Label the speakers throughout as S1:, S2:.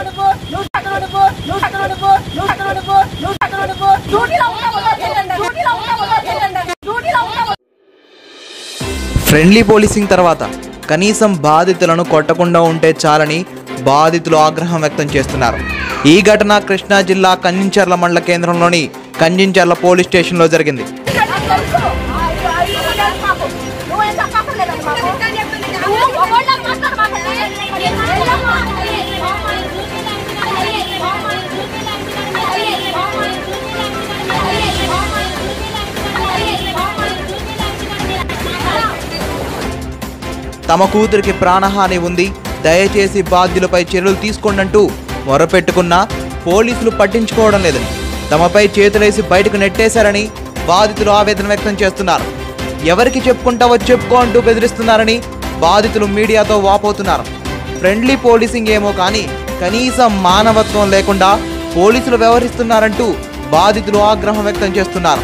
S1: నువ్వు నువ్వు చక్కగా నువ్వు నువ్వు చక్కగా నువ్వు నువ్వు చక్కగా నువ్వు నువ్వు చక్కగా నువ్వు డ్యూటీలో ఉన్నావు డ్యూటీలో ఉన్నావు డ్యూటీలో ఉన్నావు
S2: ఫ్రెండ్లీ పోలీసింగ్ తర్వాత కనీసం బాధితులను కొట్టకుండా ఉంటే చాలని బాధితులు ఆగ్రహం వ్యక్తం చేస్తున్నారు ఈ ఘటన కృష్ణా జిల్లా కంజించర్ల మండల కేంద్రంలోని కంజించర్ల పోలీస్ స్టేషన్లో జరిగింది తమ కూతురికి ప్రాణహాని ఉంది దయచేసి బాధ్యులపై చర్యలు తీసుకోండంటూ మొరపెట్టుకున్నా పోలీసులు పట్టించుకోవడం లేదని తమపై చేతులేసి బయటకు నెట్టేశారని బాధితులు ఆవేదన వ్యక్తం చేస్తున్నారు ఎవరికి చెప్పుకుంటావో చెప్పుకో అంటూ బెదిరిస్తున్నారని బాధితులు మీడియాతో వాపోతున్నారు ఫ్రెండ్లీ పోలీసింగ్ ఏమో కానీ కనీసం మానవత్వం లేకుండా పోలీసులు వ్యవహరిస్తున్నారంటూ బాధితులు ఆగ్రహం వ్యక్తం చేస్తున్నారు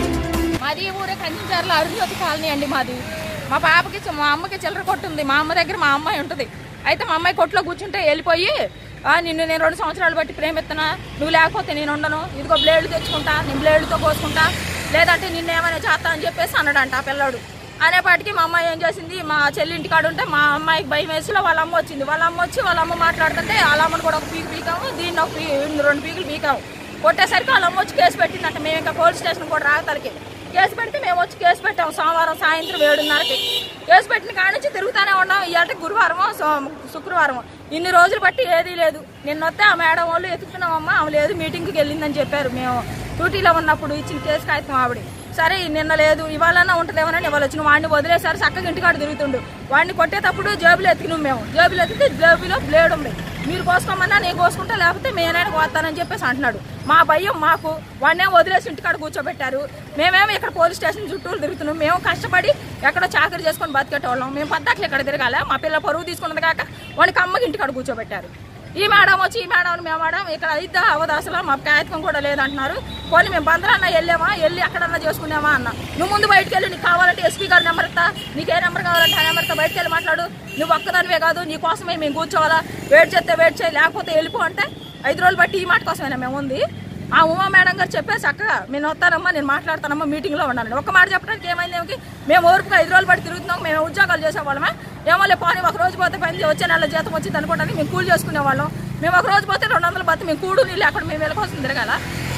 S3: మాది ఊరే కంచెంచారులో అరుంధతి కాలనీ అండి మాది మా పాపకి చి- మా అమ్మకి చిల్లర కొట్టు ఉంది మా అమ్మ దగ్గర మా అమ్మాయి ఉంటుంది అయితే మా అమ్మాయి కొట్లో కూర్చుంటే వెళ్ళిపోయి "ఆ, నిన్ను నేను రెండు సంవత్సరాలు బట్టి ప్రేమిస్తున్నా నువ్వు లేకపోతే నేను ఉండను ఇదిగో బ్లేడ్లు తెచ్చుకుంటా నేను బ్లేడ్లతో కోసుకుంటా లేదంటే నిన్ను ఏమైనా చేస్తా అని చెప్పేసి అన్నాడంట ఆ పిల్లాడు అనేపాటికి మా అమ్మాయి ఏం చేసింది మా చెల్లి ఇంటికాడ ఉంటే మా అమ్మాయికి భయం వేసి వాళ్ళ అమ్మ వచ్చింది వాళ్ళ అమ్మ వచ్చి వాళ్ళ అమ్మ మాట్లాడుతుంటే వాళ్ళ అమ్మను కూడా ఒక పీకు పీకాము దీన్ని ఒక పీ రెండు పీకులు పీకాము కొట్టేసరికి వాళ్ళ అమ్మ వచ్చి కేసు పెట్టిందంట మేము ఇంకా పోలీస్ స్టేషన్ కూడా రాగతలకి కేసు పెడితే మేము వచ్చి కేసు పెట్టాం సోమవారం సాయంత్రం ఏడున్నరకి కేసు పెట్టిన కాడ నుంచి తిరుగుతానే ఉన్నాం ఇవాళ గురువారం సో- శుక్రవారం ఇన్ని రోజులు బట్టి ఏదీ లేదు నిన్న వస్తే ఆ మేడం వాళ్ళు ఎత్తుకున్నామమ్మా ఆమె లేదు మీటింగ్కి వెళ్ళిందని చెప్పారు మేము డ్యూటీలో ఉన్నప్పుడు ఇచ్చిన కేసు కాగితం ఆవిడ సరే నిన్న లేదు ఇవాళన్నా ఉంటుందేమోనని ఇవాళ వచ్చిన వాడిని వదిలేసారు చక్కగా ఇంటికాడ తిరుగుతుండు వాడిని కొట్టేటప్పుడు జేబులో ఎత్తికినాం మేము జేబులో ఎత్తితే జేబులో బ్లేడ్ ఉంది మీరు కోసుకోమన్నా నేను కోసుకుంటా లేకపోతే మేనైనా కోస్తానని చెప్పేసి అంటున్నాడు మా భయం మాకు వాడినే వదిలేసి ఇంటికాడ కూర్చోబెట్టారు మేమేమో ఇక్కడ పోలీస్ స్టేషన్ చుట్టూ తిరుగుతున్నాం మేము కష్టపడి ఎక్కడో చాకరీ చేసుకొని బతికేటోళ్ళం మేము పద్దాకలు ఇక్కడ తిరగాల మా పిల్ల పరువు తీసుకున్నది కాక వాడికి అమ్మకి ఇంటికాడ కూర్చోబెట్టారు ఈ మేడం వచ్చి ఈ మేడం మీ మేడం ఇక్కడ అయిద్దా అవదు అసలు మా కాగితం కూడా లేదంటున్నారు పోనీ మేము బందరన్నా వెళ్ళామా వెళ్ళి అక్కడన్నా చేసుకున్నామా అన్న నువ్వు ముందు బయటికి వెళ్ళి నీకు కావాలంటే ఎస్పీ గారి నెంబర్ ఇస్తా నీకే నెంబర్ కావాలంటే ఆ నెంబర్తో బయటికి వెళ్ళి మాట్లాడు నువ్వు ఒక్కదానివే కాదు నీ కోసమే మేము కూర్చోవాలా వెయిట్ చేస్తే వెయిట్ చేయి లేకపోతే వెళ్ళిపో అంటే ఐదు రోజులు బట్టి ఈ మాట కోసమేనా మేము ఉంది ఆ ఉమా మేడం గారు చెప్పేసి చక్కగా నేను వస్తానమ్మా నేను మాట్లాడతానమ్మా మీటింగ్లో ఉన్నాను ఒక్క మాట చెప్పడానికి ఏమైంది ఏమిటి మేము ఓర్పుగా ఐదు రోజులు బట్టి తిరుగుతున్నాం మేము ఉద్యోగాలు చేసేవాళ్ళమే ఏమోలే పోనీ ఒక రోజు పోతే పని వచ్చే నెల జీతం వచ్చింది అనుకోవడానికి మేము కూలి చేసుకునే వాళ్ళం మేము ఒక రోజు పోతే రెండు వందలు పోతే మేము కూడు నీళ్ళు అక్కడ మేము వెళ్ళకోసం తిరగాల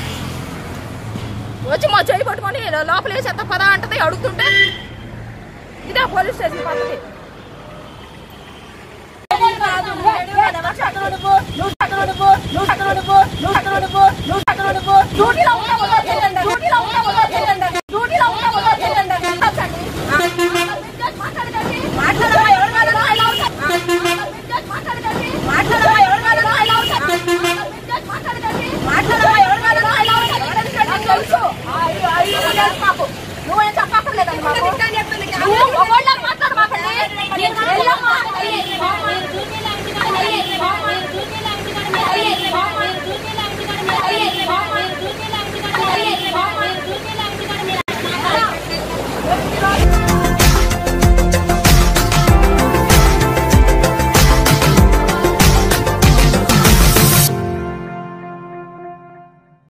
S3: వచ్చి మా చేయి పట్టుకొని లోపల వేసేస్తా పదా అంటది అడుగుతుంటే ఇదే పోలీస్ స్టేషన్ పద్ధతి